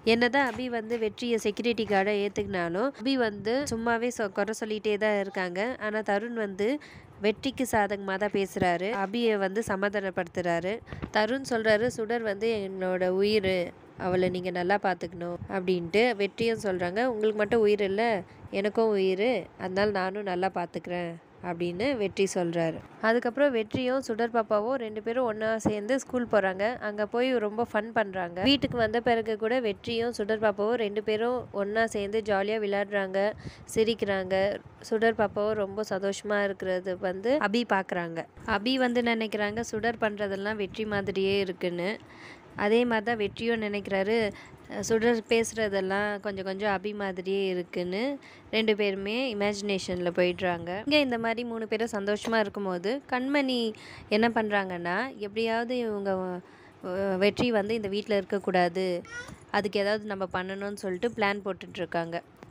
என்னதான் அபி வந்து வெற்றியை செக்யூரிட்டி கார்டை ஏற்றுக்கினாலும் அபி வந்து சும்மாவே சொ குறை சொல்லிகிட்டே தான் இருக்காங்க ஆனால் தருண் வந்து வெற்றிக்கு சாதகமாக தான் பேசுகிறாரு அபியை வந்து சமாதானப்படுத்துகிறாரு தருண் சொல்கிறாரு சுடர் வந்து என்னோட உயிர் அவளை நீங்கள் நல்லா பார்த்துக்கணும் அப்படின்ட்டு வெற்றியும் சொல்கிறாங்க உங்களுக்கு மட்டும் உயிர் இல்லை எனக்கும் உயிர் அதனால நானும் நல்லா பார்த்துக்கிறேன் அப்படின்னு வெற்றி சொல்கிறாரு அதுக்கப்புறம் வெற்றியும் சுடர் பாப்பாவும் ரெண்டு பேரும் ஒன்றா சேர்ந்து ஸ்கூல் போகிறாங்க அங்கே போய் ரொம்ப ஃபன் பண்ணுறாங்க வீட்டுக்கு வந்த பிறகு கூட வெற்றியும் சுடர் பாப்பாவும் ரெண்டு பேரும் ஒன்றா சேர்ந்து ஜாலியாக விளையாடுறாங்க சிரிக்கிறாங்க சுடர் பாப்பாவும் ரொம்ப சந்தோஷமாக இருக்கிறது வந்து அபி பார்க்குறாங்க அபி வந்து நினைக்கிறாங்க சுடர் பண்ணுறதெல்லாம் வெற்றி மாதிரியே இருக்குன்னு அதே மாதிரி தான் வெற்றியும் நினைக்கிறாரு சுடர் பேசுகிறதெல்லாம் கொஞ்சம் கொஞ்சம் அபி மாதிரியே இருக்குன்னு ரெண்டு பேருமே இமேஜினேஷனில் போயிடுறாங்க இங்கே இந்த மாதிரி மூணு பேரும் சந்தோஷமாக இருக்கும்போது கண்மணி என்ன பண்ணுறாங்கன்னா எப்படியாவது இவங்க அஹ், வெற்றி வந்து இந்த வீட்டில் இருக்கக்கூடாது அதுக்கு ஏதாவது நம்ம பண்ணணும்னு சொல்லிட்டு பிளான் போட்டுட்ருக்காங்க